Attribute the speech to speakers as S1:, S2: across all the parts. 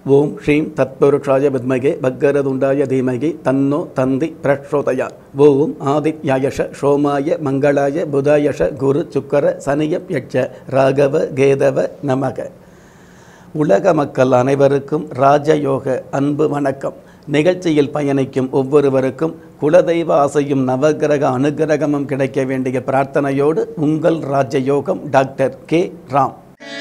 S1: ஓம் ஸ்ரீம் தத்புருஷாய வித்மகே பக்கரதுண்டாய தீமகி தன்னோ தந்தி பிரச்சோதயா ஓம் ஆதித்யாயஷ சோமாய மங்களாய புதாயஷ குரு சுக்கர சனியப் யட்ச ராகவ கேதவ நமக உலக மக்கள் அனைவருக்கும் ராஜயோக அன்பு வணக்கம் நிகழ்ச்சியில் பயணிக்கும் ஒவ்வொருவருக்கும் குலதெய்வ ஆசையும் நவகிரக அனுகிரகமும் கிடைக்க வேண்டிய பிரார்த்தனையோடு உங்கள் ராஜயோகம் டாக்டர் கே ராம்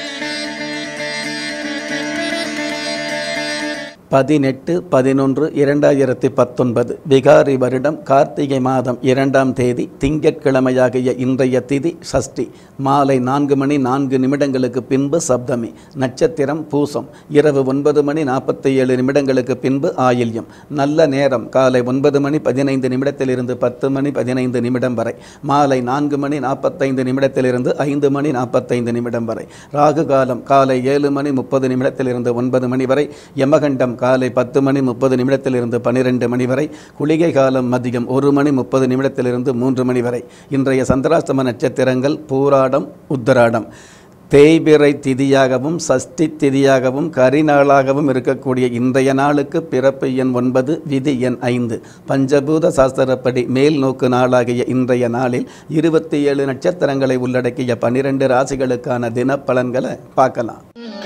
S1: பதினெட்டு பதினொன்று இரண்டாயிரத்தி பத்தொன்பது விகாரி வருடம் கார்த்திகை மாதம் இரண்டாம் தேதி திங்கட்கிழமையாகிய இன்றைய திதி சஷ்டி மாலை நான்கு மணி நான்கு நிமிடங்களுக்கு பின்பு சப்தமி நட்சத்திரம் பூசம் இரவு ஒன்பது மணி நாற்பத்தி ஏழு நிமிடங்களுக்கு பின்பு ஆயில்யம் நல்ல நேரம் காலை ஒன்பது மணி பதினைந்து நிமிடத்திலிருந்து பத்து மணி பதினைந்து நிமிடம் வரை மாலை நான்கு மணி நாற்பத்தைந்து நிமிடத்திலிருந்து ஐந்து மணி நாற்பத்தைந்து நிமிடம் வரை ராகு காலம் காலை ஏழு மணி முப்பது நிமிடத்திலிருந்து ஒன்பது மணி வரை யமகண்டம் காலை பத்து மணி முப்பது நிமிடத்திலிருந்து பன்னிரெண்டு மணி வரை குளிகை காலம் மதியம் ஒரு மணி முப்பது நிமிடத்திலிருந்து மூன்று மணி வரை இன்றைய சந்திராஷ்டம நட்சத்திரங்கள் பூராடம் உத்தராடம் தேய்பிறை திதியாகவும் சஷ்டி திதியாகவும் கரிநாளாகவும் இருக்கக்கூடிய இன்றைய நாளுக்கு பிறப்பு எண் ஒன்பது விதி எண் ஐந்து பஞ்சபூத சாஸ்திரப்படி மேல் நோக்கு நாளாகிய இன்றைய நாளில் இருபத்தி ஏழு நட்சத்திரங்களை உள்ளடக்கிய பனிரெண்டு ராசிகளுக்கான தினப்பலன்களை பார்க்கலாம்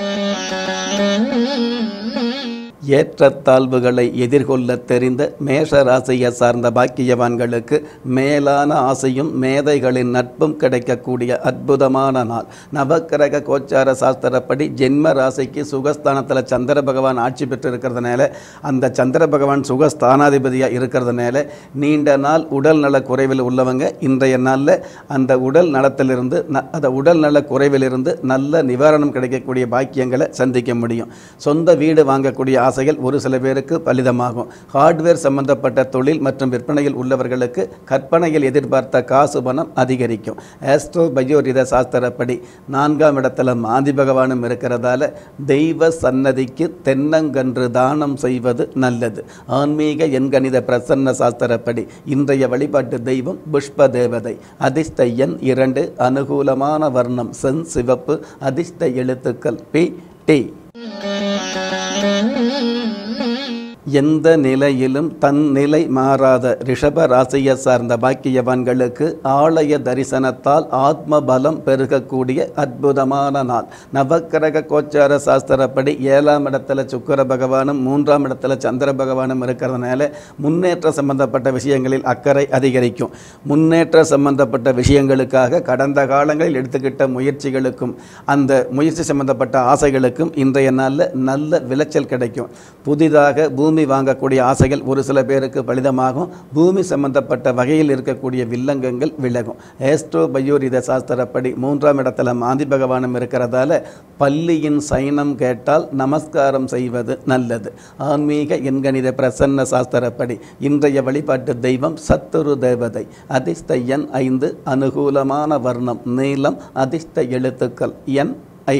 S1: ஏற்றத்தாழ்வுகளை எதிர்கொள்ள தெரிந்த மேஷ ராசியை சார்ந்த பாக்கியவான்களுக்கு மேலான ஆசையும் மேதைகளின் நட்பும் கிடைக்கக்கூடிய அற்புதமான நாள் நவக்கிரக கோச்சார சாஸ்திரப்படி ஜென்ம ராசிக்கு சுகஸ்தானத்தில் சந்திர பகவான் ஆட்சி பெற்று இருக்கிறதுனால அந்த சந்திர பகவான் சுகஸ்தானாதிபதியாக இருக்கிறதுனால நீண்ட நாள் உடல் நல குறைவில் உள்ளவங்க இன்றைய நாளில் அந்த உடல் நலத்திலிருந்து ந- அந்த உடல் நல குறைவிலிருந்து நல்ல நிவாரணம் கிடைக்கக்கூடிய பாக்கியங்களை சந்திக்க முடியும் சொந்த வீடு வாங்கக்கூடிய ஆசைகள் ஒரு சில பேருக்கு பலிதமாகும் ஹார்ட்வேர் சம்பந்தப்பட்ட தொழில் மற்றும் விற்பனையில் உள்ளவர்களுக்கு கற்பனையில் எதிர்பார்த்த காசு பணம் அதிகரிக்கும் ஆஸ்ட்ரோ பயோரித சாஸ்திரப்படி நான்காம் இடத்துல மாந்தி பகவானும் இருக்கிறதால தெய்வ சன்னதிக்கு தென்னங்கன்று தானம் செய்வது நல்லது ஆன்மீக எண்கணித பிரசன்ன சாஸ்திரப்படி இன்றைய வழிபாட்டு தெய்வம் புஷ்ப தேவதை அதிர்ஷ்ட எண் இரண்டு அனுகூலமான வர்ணம் சென் சிவப்பு அதிர்ஷ்ட எழுத்துக்கள் பி டி எந்த நிலையிலும் தன் நிலை மாறாத ரிஷப ராசியை சார்ந்த பாக்கியவான்களுக்கு ஆலய தரிசனத்தால் ஆத்ம பலம் பெருகக்கூடிய அற்புதமான நாள் நவக்கிரக கோச்சார சாஸ்திரப்படி ஏழாம் இடத்துல சுக்கிர பகவானும் மூன்றாம் இடத்துல சந்திர பகவானும் இருக்கிறதுனால முன்னேற்ற சம்பந்தப்பட்ட விஷயங்களில் அக்கறை அதிகரிக்கும் முன்னேற்ற சம்பந்தப்பட்ட விஷயங்களுக்காக கடந்த காலங்களில் எடுத்துக்கிட்ட முயற்சிகளுக்கும் அந்த முயற்சி சம்பந்தப்பட்ட ஆசைகளுக்கும் இன்றைய நாளில் நல்ல விளைச்சல் கிடைக்கும் புதிதாக பூமி வாங்கக்கூடிய ஆசைகள் ஒரு சில பேருக்கு பலிதமாகும் பூமி சம்பந்தப்பட்ட வகையில் இருக்கக்கூடிய வில்லங்கங்கள் விலகும் ஏஸ்ட்ரோ பயோரித சாஸ்திரப்படி மூன்றாம் இடத்துல மாந்தி பகவானும் இருக்கிறதால பள்ளியின் சைனம் கேட்டால் நமஸ்காரம் செய்வது நல்லது ஆன்மீக எண்கணித பிரசன்ன சாஸ்திரப்படி இன்றைய வழிபாட்டு தெய்வம் சத்துரு தேவதை அதிர்ஷ்ட எண் ஐந்து அனுகூலமான வர்ணம் நீளம் அதிர்ஷ்ட எழுத்துக்கள் என் ஐ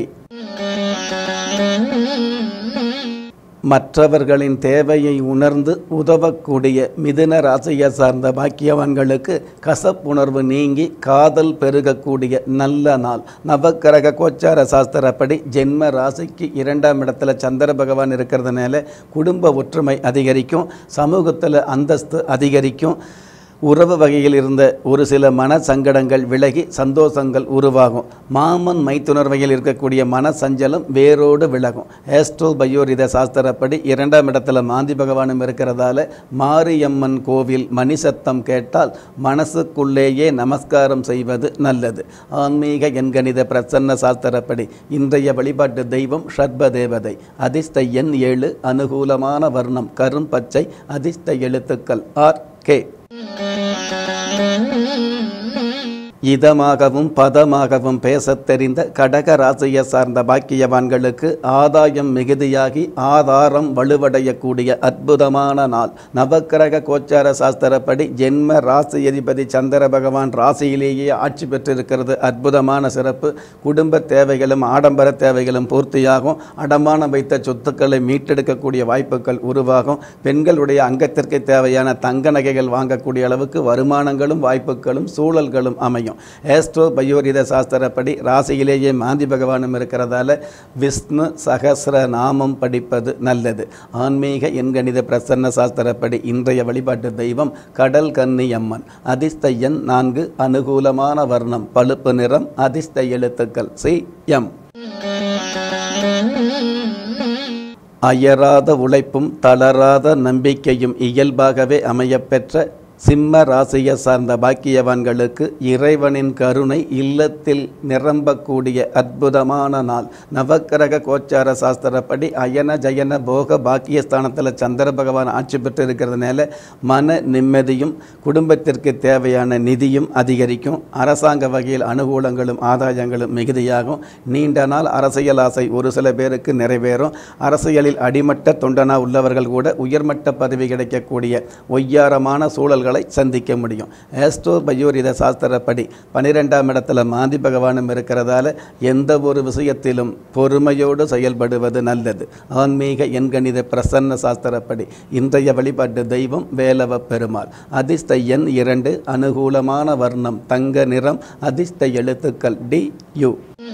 S1: மற்றவர்களின் தேவையை உணர்ந்து உதவக்கூடிய மிதுன ராசியை சார்ந்த பாக்கியவான்களுக்கு கசப்புணர்வு நீங்கி காதல் பெருகக்கூடிய நல்ல நாள் நவக்கிரக கோச்சார சாஸ்திரப்படி ஜென்ம ராசிக்கு இரண்டாம் இடத்துல சந்திர பகவான் இருக்கிறதுனால குடும்ப ஒற்றுமை அதிகரிக்கும் சமூகத்தில் அந்தஸ்து அதிகரிக்கும் உறவு வகையில் இருந்த ஒரு சில மன சங்கடங்கள் விலகி சந்தோஷங்கள் உருவாகும் மாமன் மைத்துனர் வகையில் இருக்கக்கூடிய மன சஞ்சலம் வேரோடு விலகும் ஏஸ்ட்ரோ பயோரித சாஸ்திரப்படி இரண்டாம் இடத்துல மாந்தி பகவானும் இருக்கிறதால மாரியம்மன் கோவில் மணி சத்தம் கேட்டால் மனசுக்குள்ளேயே நமஸ்காரம் செய்வது நல்லது ஆன்மீக எண்கணித பிரசன்ன சாஸ்திரப்படி இன்றைய வழிபாட்டு தெய்வம் ஷர்ப தேவதை அதிர்ஷ்ட எண் ஏழு அனுகூலமான வர்ணம் கரும் பச்சை அதிர்ஷ்ட எழுத்துக்கள் ஆர் கே இதமாகவும் பதமாகவும் பேசத் தெரிந்த கடக ராசியை சார்ந்த பாக்கியவான்களுக்கு ஆதாயம் மிகுதியாகி ஆதாரம் வலுவடையக்கூடிய அற்புதமான நாள் நவக்கிரக கோச்சார சாஸ்திரப்படி ஜென்ம ராசி அதிபதி சந்திர பகவான் ராசியிலேயே ஆட்சி பெற்றிருக்கிறது அற்புதமான சிறப்பு குடும்ப தேவைகளும் ஆடம்பர தேவைகளும் பூர்த்தியாகும் அடமானம் வைத்த சொத்துக்களை மீட்டெடுக்கக்கூடிய வாய்ப்புகள் உருவாகும் பெண்களுடைய அங்கத்திற்கு தேவையான தங்க நகைகள் வாங்கக்கூடிய அளவுக்கு வருமானங்களும் வாய்ப்புகளும் சூழல்களும் அமையும் அதிகரிக்கும் ஏஸ்ட்ரோ பயோரித சாஸ்திரப்படி ராசியிலேயே மாந்தி பகவானும் இருக்கிறதால விஷ்ணு சகசிர நாமம் படிப்பது நல்லது ஆன்மீக எண்கணித பிரசன்ன சாஸ்திரப்படி இன்றைய வழிபாட்டு தெய்வம் கடல் கன்னி அம்மன் அதிர்ஷ்ட எண் நான்கு அனுகூலமான வர்ணம் பழுப்பு நிறம் அதிர்ஷ்ட எழுத்துக்கள் சி எம் அயராத உழைப்பும் தளராத நம்பிக்கையும் இயல்பாகவே அமையப்பெற்ற சிம்ம ராசியை சார்ந்த பாக்கியவான்களுக்கு இறைவனின் கருணை இல்லத்தில் நிரம்பக்கூடிய அற்புதமான நாள் நவக்கிரக கோச்சார சாஸ்திரப்படி அயன ஜயன போக பாக்கியஸ்தானத்தில் சந்திர பகவான் ஆட்சி பெற்று இருக்கிறதுனால மன நிம்மதியும் குடும்பத்திற்கு தேவையான நிதியும் அதிகரிக்கும் அரசாங்க வகையில் அனுகூலங்களும் ஆதாயங்களும் மிகுதியாகும் நீண்ட நாள் அரசியல் ஆசை ஒரு சில பேருக்கு நிறைவேறும் அரசியலில் அடிமட்ட தொண்டனா உள்ளவர்கள் கூட உயர்மட்ட பதவி கிடைக்கக்கூடிய ஒய்யாரமான சூழல்களை சந்திக்க முடியும் ஆஸ்ட்ரோ பயோரித சாஸ்திரப்படி பனிரெண்டாம் இடத்துல மாந்தி பகவானும் இருக்கிறதால எந்த ஒரு விஷயத்திலும் பொறுமையோடு செயல்படுவது நல்லது ஆன்மீக எண்கணித பிரசன்ன சாஸ்திரப்படி இன்றைய வழிபாட்டு தெய்வம் வேலவ பெருமாள் அதிர்ஷ்ட எண் இரண்டு அனுகூலமான வர்ணம் தங்க நிறம் அதிர்ஷ்ட எழுத்துக்கள் டி யு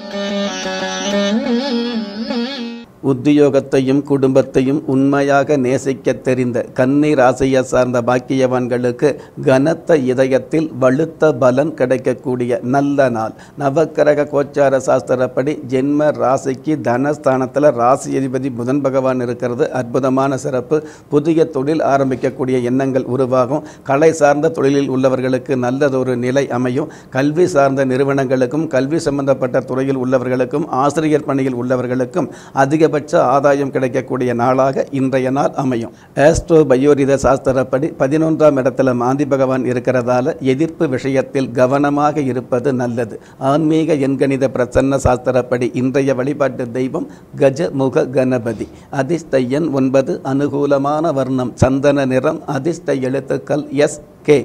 S1: உத்தியோகத்தையும் குடும்பத்தையும் உண்மையாக நேசிக்க தெரிந்த கன்னி ராசியை சார்ந்த பாக்கியவான்களுக்கு கனத்த இதயத்தில் வலுத்த பலன் கிடைக்கக்கூடிய நல்ல நாள் நவக்கிரக கோச்சார சாஸ்திரப்படி ஜென்ம ராசிக்கு தனஸ்தானத்தில் ராசி அதிபதி புதன் பகவான் இருக்கிறது அற்புதமான சிறப்பு புதிய தொழில் ஆரம்பிக்கக்கூடிய எண்ணங்கள் உருவாகும் கலை சார்ந்த தொழிலில் உள்ளவர்களுக்கு நல்லதொரு நிலை அமையும் கல்வி சார்ந்த நிறுவனங்களுக்கும் கல்வி சம்பந்தப்பட்ட துறையில் உள்ளவர்களுக்கும் ஆசிரியர் பணியில் உள்ளவர்களுக்கும் அதிக அதிகபட்ச ஆதாயம் கிடைக்கக்கூடிய நாளாக இன்றைய நாள் அமையும் ஆஸ்ட்ரோ பயோரித சாஸ்திரப்படி பதினொன்றாம் இடத்துல மாந்தி பகவான் இருக்கிறதால எதிர்ப்பு விஷயத்தில் கவனமாக இருப்பது நல்லது ஆன்மீக எண்கணித பிரசன்ன சாஸ்திரப்படி இன்றைய வழிபாட்டு தெய்வம் கஜமுக கணபதி அதிர்ஷ்ட எண் ஒன்பது அனுகூலமான வர்ணம் சந்தன நிறம் அதிர்ஷ்ட எழுத்துக்கள் எஸ் கே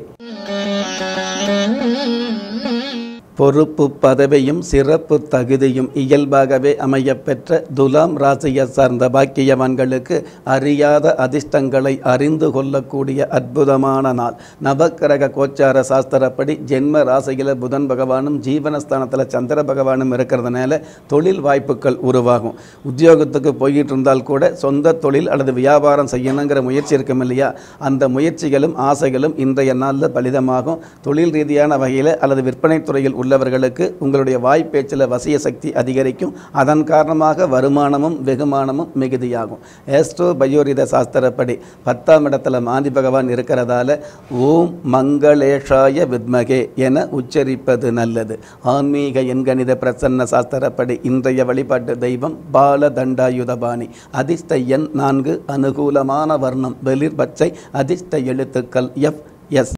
S1: பொறுப்பு பதவியும் சிறப்பு தகுதியும் இயல்பாகவே அமையப்பெற்ற துலாம் ராசியை சார்ந்த பாக்கியவான்களுக்கு அறியாத அதிர்ஷ்டங்களை அறிந்து கொள்ளக்கூடிய அற்புதமான நாள் நவக்கிரக கோச்சார சாஸ்திரப்படி ஜென்ம ராசியில் புதன் பகவானும் ஜீவனஸ்தானத்தில் சந்திர பகவானும் இருக்கிறதுனால தொழில் வாய்ப்புகள் உருவாகும் உத்தியோகத்துக்கு போய்கிட்டு இருந்தால் கூட சொந்த தொழில் அல்லது வியாபாரம் செய்யணுங்கிற முயற்சி இருக்கும் இல்லையா அந்த முயற்சிகளும் ஆசைகளும் இன்றைய நாளில் பலிதமாகும் தொழில் ரீதியான வகையில் அல்லது விற்பனை துறையில் உள்ளவர்களுக்கு உங்களுடைய வாய்ப்பேச்சில் வசிய சக்தி அதிகரிக்கும் அதன் காரணமாக வருமானமும் வெகுமானமும் மிகுதியாகும் ஏஸ்ட்ரோ பயோரித சாஸ்திரப்படி பத்தாம் இடத்துல மாந்தி பகவான் இருக்கிறதால ஓம் மங்களேஷாய வித்மகே என உச்சரிப்பது நல்லது ஆன்மீக எண்கணித பிரசன்ன சாஸ்திரப்படி இன்றைய வழிபாட்டு தெய்வம் பால தண்டாயுதபாணி அதிர்ஷ்ட எண் நான்கு அனுகூலமான வர்ணம் வெளிர் பச்சை அதிர்ஷ்ட எழுத்துக்கள் எஃப் எஸ்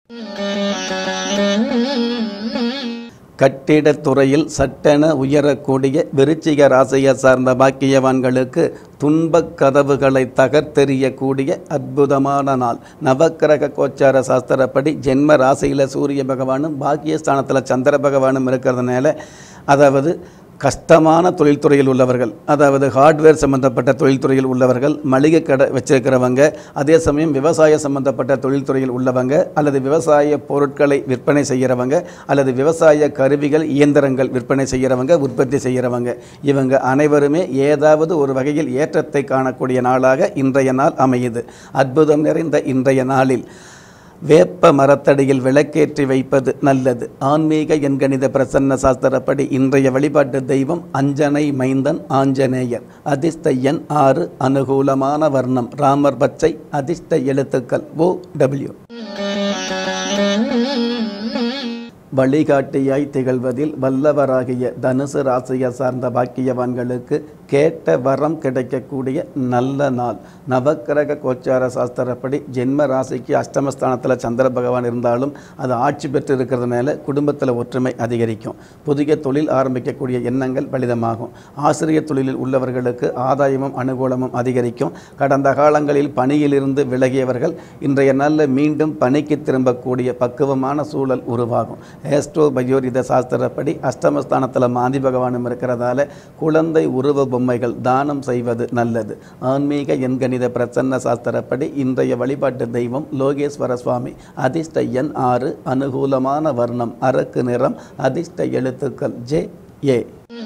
S1: கட்டிடத் துறையில் சட்டென உயரக்கூடிய விருச்சிக ராசியை சார்ந்த பாக்கியவான்களுக்கு துன்பக் கதவுகளை தகர்த்தெறியக்கூடிய அற்புதமான நாள் நவக்கிரக கோச்சார சாஸ்திரப்படி ஜென்ம ராசியில் சூரிய பகவானும் பாக்கியஸ்தானத்தில் சந்திர பகவானும் இருக்கிறதுனால அதாவது கஷ்டமான தொழில்துறையில் உள்ளவர்கள் அதாவது ஹார்ட்வேர் சம்பந்தப்பட்ட தொழில்துறையில் உள்ளவர்கள் மளிகை கடை வச்சிருக்கிறவங்க அதே சமயம் விவசாய சம்பந்தப்பட்ட தொழில்துறையில் உள்ளவங்க அல்லது விவசாய பொருட்களை விற்பனை செய்கிறவங்க அல்லது விவசாய கருவிகள் இயந்திரங்கள் விற்பனை செய்கிறவங்க உற்பத்தி செய்கிறவங்க இவங்க அனைவருமே ஏதாவது ஒரு வகையில் ஏற்றத்தை காணக்கூடிய நாளாக இன்றைய நாள் அமையுது அற்புதம் நிறைந்த இன்றைய நாளில் வேப்ப மரத்தடியில் விளக்கேற்றி வைப்பது நல்லது ஆன்மீக எண்கணித பிரசன்ன சாஸ்திரப்படி இன்றைய வழிபாட்டு தெய்வம் அஞ்சனை மைந்தன் ஆஞ்சநேயர் அதிர்ஷ்ட எண் ஆறு அனுகூலமான வர்ணம் ராமர் பச்சை அதிர்ஷ்ட எழுத்துக்கள் ஓ டபிள்யூ வழிகாட்டியாய் திகழ்வதில் வல்லவராகிய தனுசு ராசியை சார்ந்த பாக்கியவான்களுக்கு கேட்ட வரம் கிடைக்கக்கூடிய நல்ல நாள் நவக்கிரக கோச்சார சாஸ்திரப்படி ஜென்ம ராசிக்கு அஷ்டமஸ்தானத்தில் சந்திர பகவான் இருந்தாலும் அது ஆட்சி பெற்று இருக்கிறதுனால குடும்பத்தில் ஒற்றுமை அதிகரிக்கும் புதிய தொழில் ஆரம்பிக்கக்கூடிய எண்ணங்கள் பலிதமாகும் ஆசிரியர் தொழிலில் உள்ளவர்களுக்கு ஆதாயமும் அனுகூலமும் அதிகரிக்கும் கடந்த காலங்களில் பணியிலிருந்து விலகியவர்கள் இன்றைய நாளில் மீண்டும் பணிக்கு திரும்பக்கூடிய பக்குவமான சூழல் உருவாகும் ஏஸ்ட்ரோ பயோரித சாஸ்திரப்படி அஷ்டமஸ்தானத்தில் மாந்தி பகவானும் இருக்கிறதால குழந்தை உருவ பொம்மைகள் தானம் செய்வது நல்லது ஆன்மீக எண்கணித பிரசன்ன சாஸ்திரப்படி இன்றைய வழிபாட்டு தெய்வம் லோகேஸ்வர சுவாமி அதிர்ஷ்ட எண் ஆறு அனுகூலமான வர்ணம் அரக்கு நிறம் அதிர்ஷ்ட எழுத்துக்கள் ஜே ஏ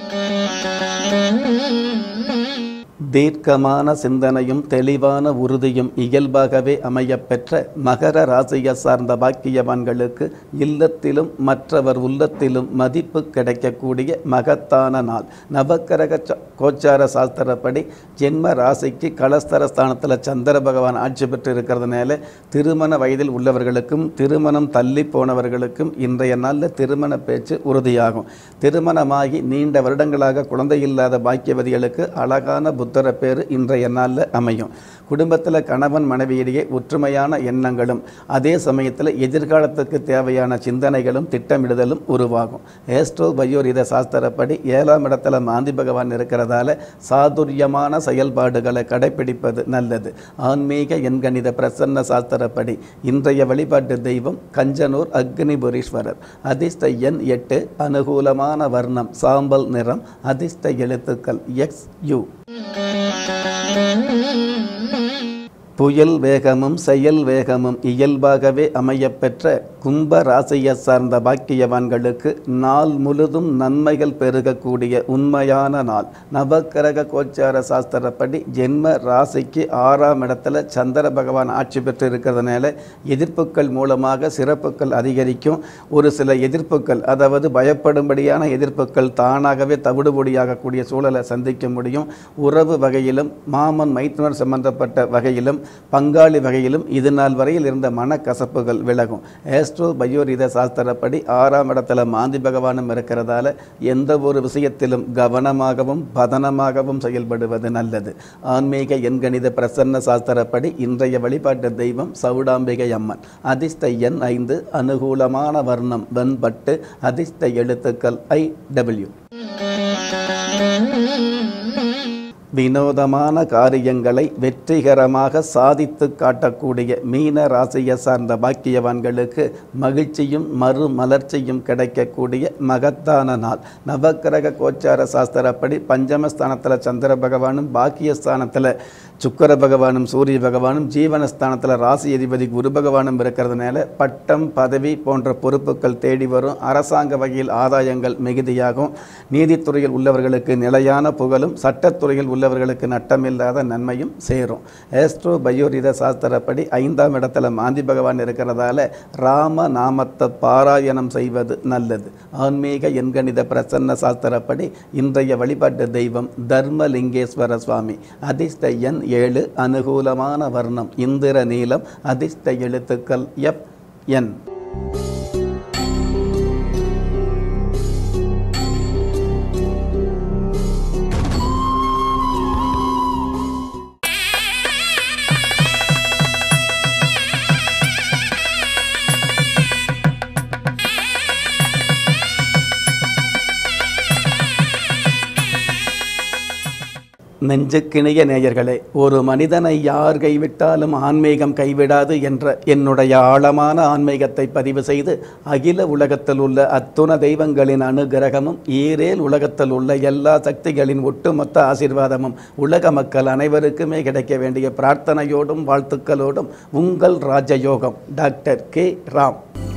S1: தீர்க்கமான சிந்தனையும் தெளிவான உறுதியும் இயல்பாகவே அமையப்பெற்ற மகர ராசியை சார்ந்த பாக்கியவான்களுக்கு இல்லத்திலும் மற்றவர் உள்ளத்திலும் மதிப்பு கிடைக்கக்கூடிய மகத்தான நாள் நவக்கரக ச- கோச்சார சாஸ்திரப்படி ஜென்ம ராசிக்கு கலஸ்தர ஸ்தானத்தில் சந்திர பகவான் ஆட்சி பெற்று இருக்கிறதுனால திருமண வயதில் உள்ளவர்களுக்கும் திருமணம் தள்ளி போனவர்களுக்கும் இன்றைய நாளில் திருமண பேச்சு உறுதியாகும் திருமணமாகி நீண்ட வருடங்களாக குழந்தை இல்லாத பாக்கியவதிகளுக்கு அழகான புத்தர பேர் இன்றைய நாளில் அமையும் குடும்பத்தில் கணவன் மனைவியிடையே ஒற்றுமையான எண்ணங்களும் அதே சமயத்தில் எதிர்காலத்துக்கு தேவையான சிந்தனைகளும் திட்டமிடுதலும் உருவாகும் ஏஸ்ட்ரோ பயோரித சாஸ்திரப்படி ஏழாம் இடத்துல மாந்தி பகவான் இருக்கிறதால சாதுரியமான செயல்பாடுகளை கடைபிடிப்பது நல்லது ஆன்மீக எண்கணித பிரசன்ன சாஸ்திரப்படி இன்றைய வழிபாட்டு தெய்வம் கஞ்சனூர் அக்னிபுரீஸ்வரர் அதிர்ஷ்ட எண் எட்டு அனுகூலமான வர்ணம் சாம்பல் நிறம் அதிர்ஷ்ட எழுத்துக்கள் எக்ஸ் யு புயல் வேகமும் செயல் வேகமும் இயல்பாகவே அமையப்பெற்ற கும்ப ராசியை சார்ந்த பாக்கியவான்களுக்கு நாள் முழுதும் நன்மைகள் பெருகக்கூடிய உண்மையான நாள் நவக்கிரக கோச்சார சாஸ்திரப்படி ஜென்ம ராசிக்கு ஆறாம் இடத்துல சந்திர பகவான் ஆட்சி பெற்று இருக்கிறதுனால எதிர்ப்புகள் மூலமாக சிறப்புகள் அதிகரிக்கும் ஒரு சில எதிர்ப்புகள் அதாவது பயப்படும்படியான எதிர்ப்புகள் தானாகவே தவிடுபொடியாகக்கூடிய சூழலை சந்திக்க முடியும் உறவு வகையிலும் மாமன் மைத்துனர் சம்பந்தப்பட்ட வகையிலும் பங்காளி வகையிலும் இது நாள் வரையில் இருந்த மனக்கசப்புகள் விலகும் ஏஸ்ட்ரோ பயோரித சாஸ்திரப்படி ஆறாம் இடத்துல மாந்தி பகவானும் இருக்கிறதால எந்த ஒரு விஷயத்திலும் கவனமாகவும் பதனமாகவும் செயல்படுவது நல்லது ஆன்மீக எண்கணித பிரசன்ன சாஸ்திரப்படி இன்றைய வழிபாட்டு தெய்வம் சவுடாம்பிகை அம்மன் அதிர்ஷ்ட எண் ஐந்து அனுகூலமான வர்ணம் வெண்பட்டு அதிர்ஷ்ட எழுத்துக்கள் ஐ டபிள்யூ வினோதமான காரியங்களை வெற்றிகரமாக சாதித்து காட்டக்கூடிய மீன ராசியை சார்ந்த பாக்கியவான்களுக்கு மகிழ்ச்சியும் மறுமலர்ச்சியும் கிடைக்கக்கூடிய மகத்தான நாள் நவக்கிரக கோச்சார சாஸ்திரப்படி பஞ்சமஸ்தானத்தில் சந்திர பகவானும் பாக்கியஸ்தானத்தில் சுக்கர பகவானும் சூரிய பகவானும் ஜீவனஸ்தானத்தில் ராசி அதிபதி குரு பகவானும் இருக்கிறதுனால பட்டம் பதவி போன்ற பொறுப்புகள் தேடி வரும் அரசாங்க வகையில் ஆதாயங்கள் மிகுதியாகும் நீதித்துறையில் உள்ளவர்களுக்கு நிலையான புகழும் சட்டத்துறையில் உள்ளவர்களுக்கு நட்டமில்லாத நன்மையும் சேரும் ஏஸ்ட்ரோ பயோரித சாஸ்திரப்படி ஐந்தாம் இடத்துல மாந்தி பகவான் இருக்கிறதால ராம நாமத்தை பாராயணம் செய்வது நல்லது ஆன்மீக எண்கணித பிரசன்ன சாஸ்திரப்படி இன்றைய வழிபாட்டு தெய்வம் தர்மலிங்கேஸ்வர சுவாமி அதிர்ஷ்ட எண் ஏழு அனுகூலமான வர்ணம் இந்திர நீலம் அதிர்ஷ்ட எழுத்துக்கள் எப் என் நெஞ்சுக்கிணைய நேயர்களே ஒரு மனிதனை யார் கைவிட்டாலும் ஆன்மீகம் கைவிடாது என்ற என்னுடைய ஆழமான ஆன்மீகத்தை பதிவு செய்து அகில உலகத்தில் உள்ள அத்துண தெய்வங்களின் அனுகிரகமும் ஈரேல் உலகத்தில் உள்ள எல்லா சக்திகளின் ஒட்டுமொத்த ஆசீர்வாதமும் உலக மக்கள் அனைவருக்குமே கிடைக்க வேண்டிய பிரார்த்தனையோடும் வாழ்த்துக்களோடும் உங்கள் ராஜயோகம் டாக்டர் கே ராம்